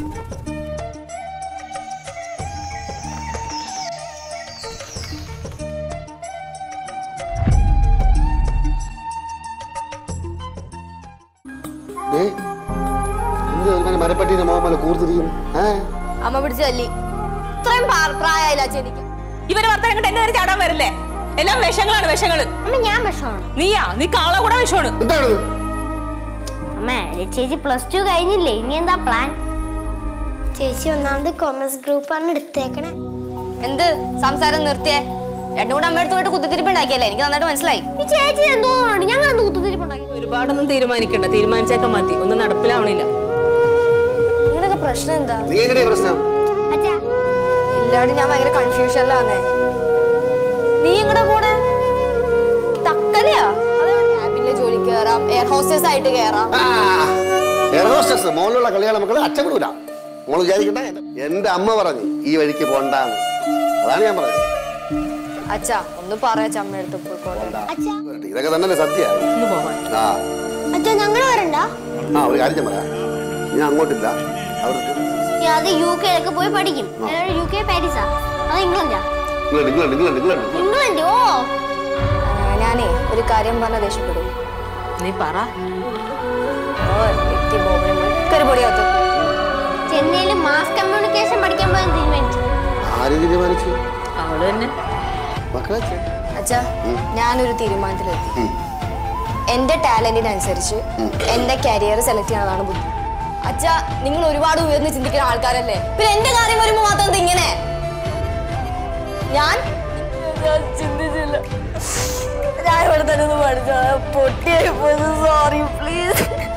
ഏ എന്ത് ഒരുമാതിരി മരപ്പട്ടീന്റെ മോഹം പോലെ കൂർത്തിരിക്കും ഏ അമ്മ പിടിച്ച് തല്ലി ഇത്രയും പ്രാ- പ്രായമായില്ല അച്ഛനിക്ക് ഇവരെ വർത്തനം കണ്ട് എന്നെ നേരെ ചാടാൻ വരില്ലേ എല്ലാം വിഷങ്ങളാണ് വിഷങ്ങള് അമ്മ ഞാൻ വിഷമാണ് നീയാ നീ കാള കൂടെ വിഷമാണ് എന്താണിത് അമ്മ ചേച്ചി പ്ലസ് ടു കഴിഞ്ഞില്ലേ ഇനി എന്താ പ്ലാൻ ചേച്ചി ഒന്നാമത് കോമേഴ്സ് ഗ്രൂപ്പാണ് എടുത്തേക്കണേ എന്ത് സംസാരം നിർത്തിയേ രണ്ടും കൂടെ അമ്മയടുത്ത് പോയിട്ട് കുത്തിത്തിരിപ്പുണ്ടാക്കിയല്ലേ എനിക്ക് നന്നായിട്ട് മനസ്സിലായി ഈ ചേച്ചി എന്തോ ഞങ്ങൾ എന്ത് കുത്തുതിരിപ്പുണ്ടാക്കി ഒരുപാടൊന്നും തീരുമാനിക്കണ്ട തീരുമാനിച്ചേക്കാൻ മതി ഒന്നും നടപ്പിലാവണില്ല നിങ്ങളൊക്കെ പ്രശ്നം എന്താ നീ എങ്ങനെയാ പ്രശ്നം അച്ഛാ എല്ലാവരും ഞാൻ ഭയങ്കര കൺഫ്യൂഷനിലാന്നേ നീ ഇങ്ങടെ കൂടെ തക്കലയാ ക്യാബിനിലെ ജോലി കയറാം എയർ ഹോസ്റ്റേഴ്സ് ആയിട്ട് കയറാം എയർ ഹോസ്റ്റസ് മോളിലുള്ള കളികളെ മക്കളെ അച്ഛൻ വിടൂല മോള് വിചാരിക്കണ്ട എന്റെ അമ്മ പറഞ്ഞു ഈ വഴിക്ക് പോണ്ടാന്ന് അതാണ് ഞാൻ പറഞ്ഞത് അച്ഛാ ഒന്ന് പറയാ അമ്മയടുത്ത് പോയിക്കോട്ടെ ഇതൊക്കെ തന്നെ സത്യ ഒന്ന് പോവാൻ ആ അച്ഛാ ഞങ്ങൾ വരണ്ട ആ ഒരു കാര്യം ഞാൻ പറയാം ഞാൻ അങ്ങോട്ടില്ല അവർക്ക് അത് യു കെയിലൊക്കെ പോയി പഠിക്കും യു കെ പാരീസാ അത് ഇംഗ്ലണ്ടാ England England England England England ഓ ഞാനേ ഒരു കാര്യം പറഞ്ഞ ദേഷ്യപ്പെടും നീ പറ ഓ വ്യക്തി ബോബനെ പൊടിയാത്തു ചെന്നൈയിൽ മാസ് കമ്മ്യൂണിക്കേഷൻ പഠിക്കാൻ പോകാൻ തീരുമാനിച്ചു ആര് തീരുമാനിച്ചു അവള് തന്നെ മക്കളെ അച്ഛൻ. അച്ഛാ ഞാനൊരു തീരുമാനത്തിലെത്തി ഉം. എന്റെ ടാലന്റിനനുസരിച്ച് എന്റെ കരിയർ സെലക്ട് ചെയ്യാനാണ് ബുദ്ധി അച്ഛാ നിങ്ങൾ ഒരുപാട് ഉയർന്ന് ചിന്തിക്കുന്ന ആൾക്കാരല്ലേ പിന്നെ എന്റെ കാര്യം വരുമ്പോ മാത്രം ഇത് ഇങ്ങനെ ഞാൻ ഞാൻ ചിന്തിച്ചില്ല ഞാൻ ഇവിടെ തന്നെ ഒന്ന് പഠിച്ചോ പൊട്ടിയായി പോയത് സോറി പ്ലീസ്